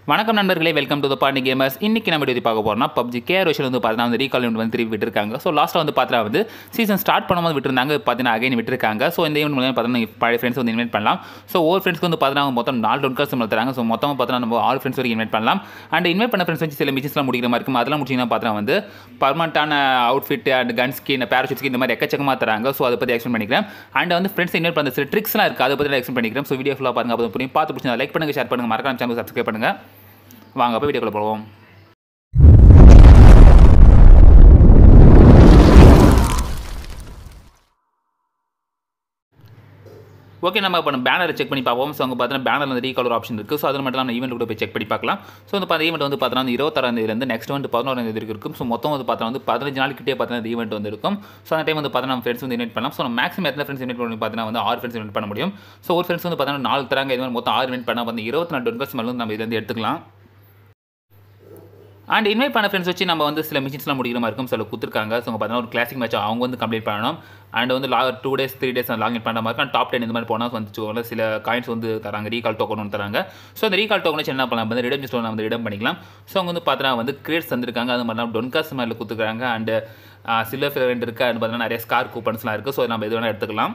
வணக்கம் நண்பர்களே welcome to the Pondy gamers இன்னைக்கு நம்ம எப்படி பார்க்க போறோம்னா பப்ஜி கேஆர் விஷயம் வந்து பார்த்தீங்கன்னா வந்து ரீகால் வந்து திருப்பி விட்டுருக்காங்க ஸோ லாஸ்ட்டாக வந்து பார்த்தா வந்து சீசன் ஸ்டார்ட் பண்ணும்போது விட்டுருந்தாங்க பார்த்தீங்கன்னா அகைன் விட்டுருக்காங்க ஸோ இந்த ஈவெண்ட் மூலமாக பார்த்தீங்கன்னா பழைய ஃப்ரெண்ட்ஸ் வந்து இன்வைட் பண்ணலாம் ஸோ ஒவ்வொரு ஃப்ரெண்ட்ஸ்க்கு வந்து பார்த்தீங்கன்னா மொத்தம் நாலு டொன்கர்ஸ் தராங்க ஸோ மொத்தமாக பார்த்தீங்கன்னா நம்ம ஆறு ஃப்ரெண்ட்ஸ் வரைக்கும் இன்வைட் பண்ணலாம் அண்ட் இன்வைட் பண்ண ஃப்ரெண்ட்ஸ் வச்சு சில மிஷின்ஸ்லாம் முடிக்கிற மாதிரி இருக்கும் அதெல்லாம் முடிச்சிங்கன்னா பார்த்தீங்கன்னா வந்து பர்மனண்டான outfit and gun skin parachute skin இந்த மாதிரி எக்கச்சக்கமாக தராங்க ஸோ அதை பற்றி எக்ஸ்பிளைன் பண்ணிக்கிறேன் அண்ட் வந்து ஃப்ரெண்ட்ஸ் இன்வைட் பண்ண சில ட்ரிக்ஸ்லாம் இருக்குது அதை பற்றி எக்ஸ்பிளைன் பண்ணிக்கிறேன் ஸோ வீடியோ ஃபுல்லாக பாருங்க அப்போ புரியும் பார்த்து பிடிச்சா லைக் பண்ணுங்கள் ஷேர் பண்ணுங்கள் மறக்காம சேனல் சப்ஸ்கிரைப் பண்ணுங்கள் வாங்க போய் வீடியோக்குள்ள போவோம் ஓகே நம்ம இப்போ பேனரை செக் பண்ணி பார்ப்போம் ஸோ அங்கே பார்த்தீங்கன்னா பேனர் வந்து ரீகாலர் ஆப்ஷன் இருக்குது ஸோ அதில் மட்டும் நம்ம ஈவெண்ட் கூட போய் செக் பண்ணி பார்க்கலாம் ஸோ வந்து பார்த்தா ஈவெண்ட் வந்து பார்த்தீங்கன்னா இருபத்தாறாம் தேதியிலேருந்து நெக்ஸ்ட் வந்து பதினோராம் தேதி இருக்கும் ஸோ மொத்தம் வந்து பார்த்தா வந்து பதினஞ்சு நாளைக்கிட்டே பார்த்தீங்கன்னா இந்த ஈவெண்ட் வந்து இருக்கும் ஸோ அந்த டைம் வந்து பார்த்தீங்கன்னா நம்ம ஃப்ரெண்ட்ஸ் வந்து இன்வைட் பண்ணலாம் ஸோ நம்ம மேக்ஸிமம் எத்தனை ஃப்ரெண்ட்ஸ் இன்வைட் பண்ணி பார்த்தீங்கன்னா வந்து ஆறு ஃப்ரெண்ட்ஸ் இன்வைட் பண்ண முடியும் ஸோ ஒரு ஃப்ரெண்ட்ஸ் வந்து பார்த்தீங்கன்னா நாலு தராங்க இது மாதிரி மொத்தம் ஆறு இன்வைட் பண்ணால் வந்து இருபத்தி நாலு டொன்கர்ஸ் மேலே வந்து நம்ம இதுலேருந்து எடுத்துக்கலாம் அண்ட் இன்வைட் பண்ண ஃப்ரெண்ட்ஸ் வச்சு நம்ம வந்து சில மிஷின்ஸ்லாம் முடிக்கிற மாதிரி இருக்கும் சில கொடுத்துருக்காங்க ஸோ பார்த்தீங்கன்னா ஒரு கிளாசிக் மேட்ச் அவங்க வந்து கம்ப்ளீட் பண்ணணும் அண்ட் வந்து லா two days three days login பண்ணுற மாதிரி இருக்கும் டாப் டென் இந்த மாதிரி போனால் வந்து சில காயின்ஸ் வந்து தராங்க ரீகால் டோக்கன் ஒன்று தராங்க ஸோ அந்த ரீகால் டோக்கன் வச்சு என்ன பண்ணலாம் வந்து ரிடம் ஸ்டோன் வந்து ரிடம் பண்ணிக்கலாம் ஸோ அவங்க வந்து பார்த்தீங்கன்னா வந்து கிரேட்ஸ் தந்திருக்காங்க அது மாதிரி டொன்காஸ் மாதிரி கொடுத்துருக்காங்க அண்ட் சில்வர் ஃபிலவெண்ட் இருக்குது அண்ட் பார்த்தீங்கன்னா நிறைய ஸ்கார் கூப்பன்ஸ்லாம் இருக்குது ஸோ நம்ம எது வேணால் எடுத்துக்கலாம்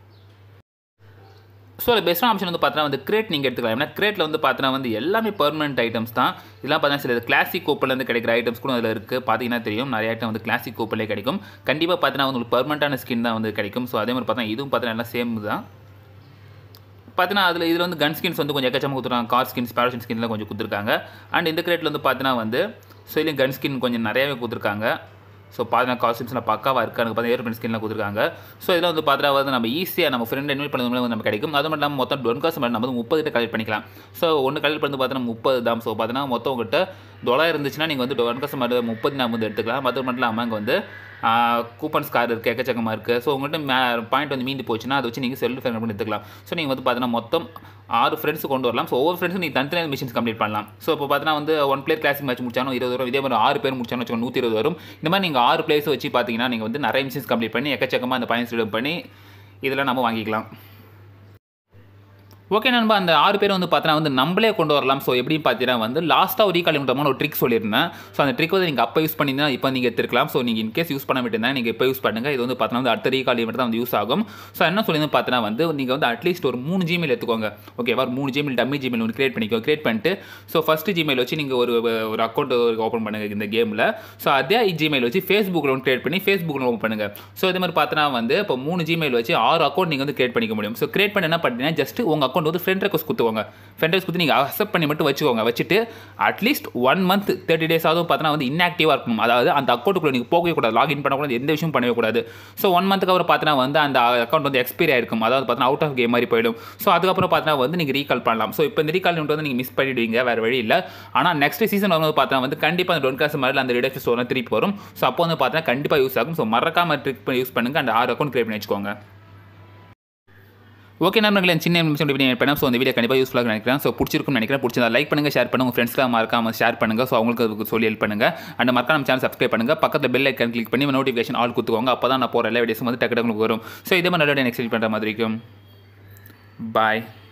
ஸோ அது பெஸ்ட்டான ஆப்ஷன் வந்து பார்த்தீங்கன்னா வந்து கிரேட் நீங்கள் எடுத்துக்கலாம் ஏன்னா கிரேட்டில் வந்து பார்த்தீங்கன்னா வந்து எல்லாமே பெர்மனெண்ட் ஐட்டம்ஸ் தான் இதெல்லாம் பார்த்தீங்கன்னா சில கிளாசிக் கோப்பிலேருந்து கிடைக்கிற ஐட்டம்ஸ் கூட அதில் இருக்குது பார்த்தீங்கன்னா தெரியும் நிறைய ஐட்டம் வந்து கிளாசிக் கோப்பிலே கிடைக்கும் கண்டிப்பாக பார்த்தீங்கன்னா உங்களுக்கு பெர்மனெண்ட்டான ஸ்கின் தான் வந்து கிடைக்கும் ஸோ அதே மாதிரி பார்த்தீங்கன்னா இதுவும் பார்த்தீங்கன்னா எல்லாம் சேம் தான் பார்த்தீங்கன்னா அதில் இதில் வந்து கன் ஸ்கின்ஸ் வந்து கொஞ்சம் எக்கச்சமாக கொடுத்துருக்காங்க கார் ஸ்கின்ஸ் பேரஷன் ஸ்கின்லாம் கொஞ்சம் கொடுத்துருக்காங்க அண்ட் இந்த கிரேட்டில் வந்து பார்த்தீங்கன்னா வந்து ஸோ இதுலேயும் கன் ஸ்கின் கொஞ்சம் நிறையவே கொடுத்துருக்காங்க ஸோ பார்த்தீங்கன்னா காஸ்டியூம்ஸ்லாம் பக்காவாக இருக்குது எனக்கு பார்த்தா ஏரோப்ளேன் ஸ்கின்லாம் கொடுத்துருக்காங்க ஸோ இதில் வந்து பார்த்தா வந்து நம்ம ஈஸியாக நம்ம ஃப்ரெண்ட் இன்வைட் பண்ணது மூலம் நம்ம கிடைக்கும் அது மட்டும் இல்லாமல் மொத்தம் டொன்காஸ் மட்டும் நம்ம வந்து முப்பது கிட்ட கலெக்ட் பண்ணிக்கலாம் ஸோ ஒன்று கலெக்ட் பண்ணி பார்த்தீங்கன்னா முப்பது தான் ஸோ பார்த்தீங்கன்னா மொத்தம் உங்கள்கிட்ட தொள்ளாயிரம் இருந்துச்சுன்னா நீங்கள் வந்து டொன்காஸ் மட்டும் முப்பது நம்ம வந்து எடுத்துக்கலாம் அது மட்டும் இல்லாமல் அங்கே வந்து கூப்பன்ஸ் கார்டு இருக்குது எக்கச்சக்கமாக இருக்குது ஸோ உங்கள்கிட்ட மே பாயிண்ட் வந்து மீந்து போச்சுன்னா அதை வச்சு நீங்கள் செல்ஃப் ஃபேன் பண்ணி எடுத்துக்கலாம் ஸோ நீங்கள் வந்து பார்த்தீங்கன்னா மொத்தம் ஆறு ஃப்ரெண்ட்ஸ் கொண்டு வரலாம் ஸோ ஒவ்வொரு ஃப்ரெண்ட்ஸும் நீங்கள் தனித்தனியாக மிஷின்ஸ் கம்ப்ளீட் பண்ணலாம் ஸோ இப்போ பார்த்தீங்கன்னா வந்து ஒன் பிளேயர் கிளாசிக் மேட்ச் முடிச்சாலும் இருபது வரும் இதே மாதிரி ஆறு பேர் முடிச்சாலும் வச்சுக்கோங்க நூற்றி இருபது வரும் இந்த மாதிரி நீங்கள் ஆறு பிளேயர்ஸ் வச்சு பார்த்தீங்கன்னா நீங்கள் வந்து நிறைய மிஷின்ஸ் கம்ப்ளீட் பண்ணி எக்கச்சக்கமாக அந்த பாயிண்ட்ஸ் ரிடம் பண்ணி இதெல்லாம் நம்ம வாங்கிக்கலாம் ஓகே நண்பா அந்த ஆறு பேர் வந்து பார்த்தீங்கன்னா வந்து நம்மளே கொண்டு வரலாம் ஸோ எப்படி பார்த்தீங்கன்னா வந்து லாஸ்ட்டாக ஒரு ரீகால் பண்ணுற ஒரு ட்ரிக் சொல்லியிருந்தேன் ஸோ அந்த ட்ரிக் வந்து நீங்கள் அப்போ யூஸ் பண்ணியிருந்தா இப்போ நீங்கள் எடுத்துருக்கலாம் ஸோ நீங்கள் இன்கேஸ் யூஸ் பண்ண விட்டுருந்தா நீங்கள் இப்போ யூஸ் பண்ணுங்கள் இது வந்து பார்த்தீங்கன்னா வந்து அடுத்த ரீகால் ஈவெண்ட் தான் வந்து யூஸ் ஆகும் ஸோ என்ன சொல்லியிருந்து பார்த்தீங்கன்னா வந்து நீங்கள் வந்து அட்லீஸ்ட் ஒரு மூணு ஜிமெயில் எடுத்துக்கோங்க ஓகேவா மூணு ஜிமெயில் டம்மி ஜிமெயில் ஒன்று கிரியேட் பண்ணிக்கோ கிரியேட் பண்ணிட்டு ஸோ ஃபஸ்ட்டு ஜிமெயில் வச்சு நீங்கள் ஒரு ஒரு அக்கௌண்ட் ஓப்பன் பண்ணுங்கள் இந்த கேமில் ஸோ அதே ஜிமெயில் வச்சு ஃபேஸ்புக்கில் ஒன்று கிரியேட் பண்ணி ஃபேஸ்புக்கில் ஓப்பன் பண்ணுங்கள் ஸோ இதே மாதிரி பார்த்தீங்கன்னா வந்து இப்போ மூணு ஜிமெயில் வச்சு ஆறு அக்கௌண்ட் நீங்கள் வந்து கிரியேட் பண்ணிக்க முடியும் ஸோ கிரியேட் பண்ணி என்ன பண்ணீங்கன்னா ஜஸ்ட் உங்கள் அக்கௌண்ட் வந்து ஃப்ரெண்ட் ரெக்வஸ்ட் கொடுத்துக்கோங்க ஃப்ரெண்ட் ரெக்வஸ்ட் கொடுத்து நீங்கள் அக்செப்ட் பண்ணி மட்டும் வச்சுக்கோங்க வச்சுட்டு at least one month thirty days ஆகும் பார்த்தீங்கன்னா வந்து இன்ஆக்டிவாக இருக்கணும் அதாவது அந்த அக்கௌண்ட்டுக்குள்ள நீங்கள் போகவே கூடாது லாகின் பண்ணக்கூடாது எந்த விஷயம் பண்ணவே கூடாது ஸோ ஒன் மந்த்துக்கு அப்புறம் பார்த்தீங்கன்னா வந்து அந்த அக்கௌண்ட் வந்து எக்ஸ்பைரி ஆயிருக்கும் அதாவது பார்த்தீங்கன்னா அவுட் ஆஃப் கேம் மாதிரி போயிடும் ஸோ அதுக்கப்புறம் பார்த்தீங்கன்னா வந்து நீங்கள் ரீகால் பண்ணலாம் ஸோ இப்போ இந்த ரீகால் வந்து நீங்கள் மிஸ் பண்ணிடுவீங்க வேறு வழி இல்லை ஆனால் நெக்ஸ்ட் சீசன் வரும்போது பார்த்தீங்கன்னா வந்து கண்டிப்பாக அந்த டொன் காசு மாதிரி அந்த ரிடக்ஷன் ஸ்டோர் திருப்பி வரும் ஸோ அப்போ வந்து பார்த்தீங்கன்னா கண்டிப்பாக யூஸ் ஆகும் ஸோ மறக்காம ட்ரிக் யூஸ் பண்ணுங்கள் அந்த ஆறு அக்கௌண்ட் கிரியேட் பண்ணி வச்சுக்கோங்க ஓகே நண்பர்களே சின்ன நிமிஷம் வீடியோ பண்ணேன் ஸோ இந்த வீடியோ கண்டிப்பாக யூஸ்ஃபுல்லாக நினைக்கிறேன் ஸோ பிடிச்சிருக்கும்னு நினைக்கிறேன் பிடிச்சதா லைக் பண்ணுங்கள் ஷேர் பண்ணுங்கள் உங்கள் ஃப்ரெண்ட்ஸ்லாம் மறக்காம ஷேர் பண்ணுங்கள் ஸோ அவங்களுக்கு அதுக்கு சொல்லி ஹெல்ப் பண்ணுங்கள் அண்ட் மறக்காம சேனல் சப்ஸ்கிரைப் பண்ணுங்கள் பக்கத்தில் பெல் ஐக்கன் கிளிக் பண்ணி நோட்டிஃபிகேஷன் ஆல் கொடுத்துக்கோங்க அப்போ தான் நான் போகிற எல்லா வீடியோஸும் வந்து டக்கு டக்கு உங்களுக்கு வரும் ஸோ இதே மாதிரி நல்ல நெக்ஸ்ட் பண்ணுற மாதிரி இருக்கும் பாய்